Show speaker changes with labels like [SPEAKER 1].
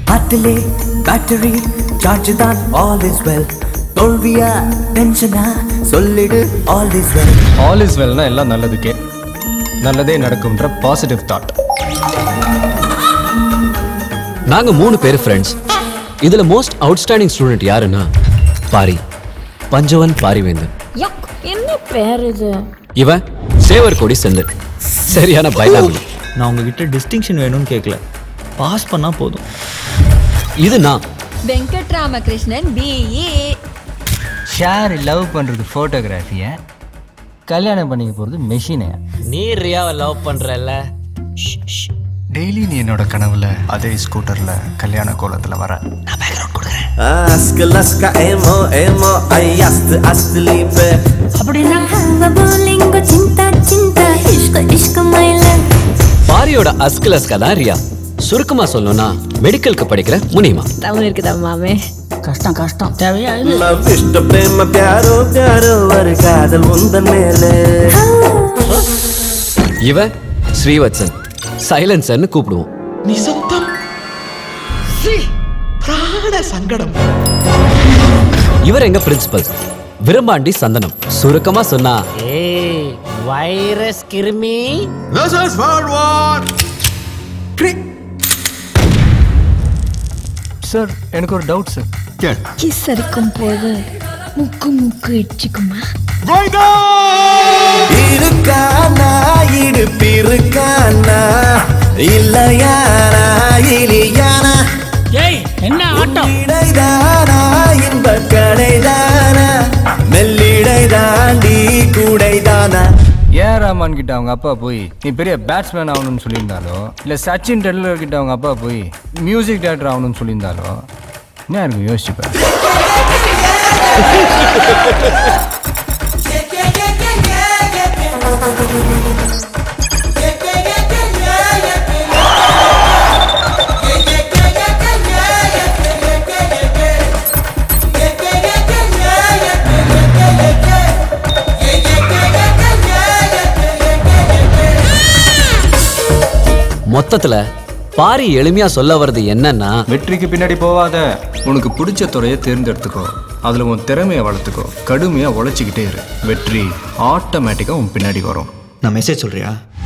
[SPEAKER 1] ஹார்ட்டிலே battery charge தான் all is well தோல்வியா டென்ஷனா சொல்லிடு all is well
[SPEAKER 2] all is வெல்னா எல்லாம் நல்லதுக்கே நல்லதே நடக்கும்ன்ற பாசிட்டிவ் தாட்
[SPEAKER 3] நாங்க மூணு பேர் ஃப்ரெண்ட்ஸ் இதுல மோஸ்ட் அவுட்ஸ்டாண்டிங் ஸ்டூடெண்ட் யாருன்னா பாரி பஞ்சவன் பாரிவேந்தன்
[SPEAKER 4] யக் என்ன பேர் இது
[SPEAKER 3] இவன் சேவர் கொடி செந்தில் சரியான பைலாகுலி
[SPEAKER 5] நான் உங்ககிட்ட டிஸ்டிங்ஷன் வேணும்னு கேட்கல பாஸ் பண்ணால் போதும்
[SPEAKER 3] இது நான்
[SPEAKER 4] Venkat Ramakrishnan BE
[SPEAKER 2] share love பண்றது ஃபோட்டோகிராஃபியை கல்யாணம் பண்ணிக்க போகிறது மெஷினை
[SPEAKER 6] நீ ரியாவை லவ் பண்றல
[SPEAKER 2] டெய்லி நீ என்னோட கனவுல அதே ஸ்கூட்டர்ல கல்யாண கோலத்துல வர
[SPEAKER 7] Ask Alaska emo emo I asked asli pe
[SPEAKER 8] बोलेंगे चिंता चिंता इश्क इश्क माइल
[SPEAKER 3] பாரியோட அஸ்கலஸ்கா தான் ரியா சுருக்கமா சொல்லணும்னா மெடிக்கலுக்கு படிக்கிற முனிமா
[SPEAKER 4] தமிழ் இருக்குதா மாமே
[SPEAKER 9] கஷ்டம் கஷ்டம் தேவையா இது
[SPEAKER 7] love இஷ்ட பிரேம प्यारो प्यारो ஒரு காதல் உந்தன் மேலே
[SPEAKER 3] இவன் ஸ்ரீவத்சன் சைலன்சர்னு கூப்பிடுவோம்
[SPEAKER 10] நிசப்தம் சி பிராண சங்கடம்
[SPEAKER 3] இவர் எங்க பிரின்சிபல் விரும்பாண்டி சந்தனம் சுருக்கமா சொன்னா
[SPEAKER 6] ஏய் வைரஸ் கிருமி
[SPEAKER 10] This is World War
[SPEAKER 2] sir எனக்கு ஒரு டவுட் சார்
[SPEAKER 4] கிஸ் அடிக்கும் போது முக்கு முக்கு இடிச்சுக்குமா
[SPEAKER 7] இருக்கானா இடுப்பிருக்கானா இல்லையானா இலியானா
[SPEAKER 9] ஏய் என்ன ஆட்டம்
[SPEAKER 7] இடைதானா இன்ப கடைதானா மெல்லிடை தாண்டி கூடைதானா
[SPEAKER 2] ஏன் ராமான் கிட்ட அவங்க அப்பா போய் நீ பெரிய பேட்ஸ்மேன் ஆகணும்னு சொல்லியிருந்தாலோ இல்லை சச்சின் டெண்டுல்கர் கிட்ட அவங்க அப்பா போய் மியூசிக் டைரக்டர் ஆகணும்னு சொல்லியிருந்தாலோ என்ன எனக்கு யோசிச்சுப்பேன்
[SPEAKER 3] மொத்தத்துல பாரி எளிமையா சொல்ல வர்றது என்னன்னா
[SPEAKER 2] வெற்றிக்கு பின்னாடி போவாத உனக்கு பிடிச்ச துறையை தேர்ந்தெடுத்துக்கோ அதில் உன் திறமையை வளர்த்துக்கோ கடுமையாக உழைச்சிக்கிட்டே இரு வெற்றி ஆட்டோமேட்டிக்காக உன் பின்னாடி வரும்
[SPEAKER 5] நான் மெசேஜ் சொல்றியா